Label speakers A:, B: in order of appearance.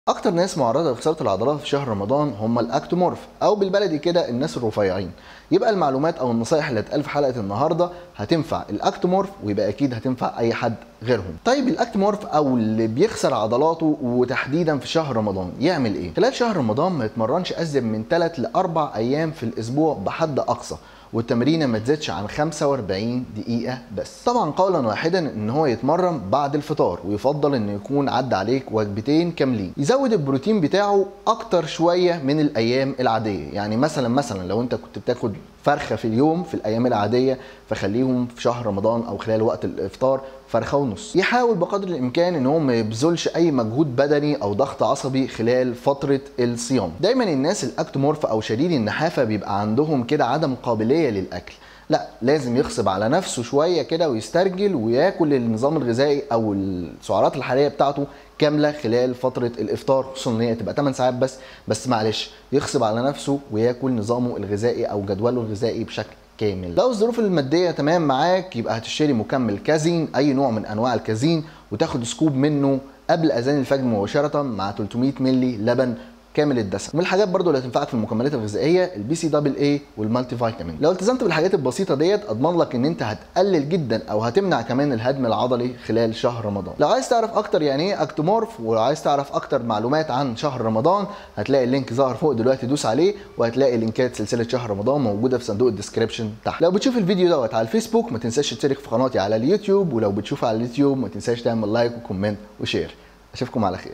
A: اكتر ناس معرضه لخساره العضلات في شهر رمضان هم الاكتومورف او بالبلدي كده الناس الرفيعين يبقى المعلومات او النصائح اللي هتقال في حلقه النهارده هتنفع الاكتومورف ويبقى اكيد هتنفع اي حد غيرهم طيب الاكتومورف او اللي بيخسر عضلاته وتحديدا في شهر رمضان يعمل ايه خلال شهر رمضان ما يتمرنش ازيد من 3 ل 4 ايام في الاسبوع بحد اقصى والتمرينه ما تزيدش عن 45 دقيقه بس طبعا قولا واحدا ان هو يتمرن بعد الفطار ويفضل انه يكون عدى عليك وجبتين كاملين يزود البروتين بتاعه اكتر شويه من الايام العاديه يعني مثلا مثلا لو انت كنت بتاخد فرخه في اليوم في الايام العاديه فخليهم في شهر رمضان او خلال وقت الافطار فرخه ونص يحاول بقدر الامكان ان هو ما يبذلش اي مجهود بدني او ضغط عصبي خلال فتره الصيام دايما الناس الاكتومورف او شديد النحافه بيبقى عندهم كده عدم قابليه للاكل لا لازم يغصب على نفسه شويه كده ويسترجل وياكل النظام الغذائي او السعرات الحراريه بتاعته كامله خلال فتره الافطار خصوصا ان هي تبقى 8 ساعات بس بس معلش يغصب على نفسه وياكل نظامه الغذائي او جدوله الغذائي بشكل كامل لو الظروف الماديه تمام معاك يبقى هتشتري مكمل كازين اي نوع من انواع الكازين وتاخد سكوب منه قبل اذان الفجر مباشره مع 300 مللي لبن كامل الدسم من الحاجات برضو اللي هتنفعك في المكملات الغذائيه البي سي دبل اي والمالتي فيتامين لو التزمت بالحاجات البسيطه ديت اضمن لك ان انت هتقلل جدا او هتمنع كمان الهدم العضلي خلال شهر رمضان لو عايز تعرف اكتر يعني ايه اكتومورف ولو عايز تعرف اكتر معلومات عن شهر رمضان هتلاقي اللينك ظاهر فوق دلوقتي دوس عليه وهتلاقي لينكات سلسله شهر رمضان موجوده في صندوق الديسكربشن تحت لو بتشوف الفيديو دوت على الفيسبوك ما تنساش تشترك في قناتي على اليوتيوب ولو بتشوف على اليوتيوب ما تنساش تعمل لايك وكومنت وشير اشوفكم على خير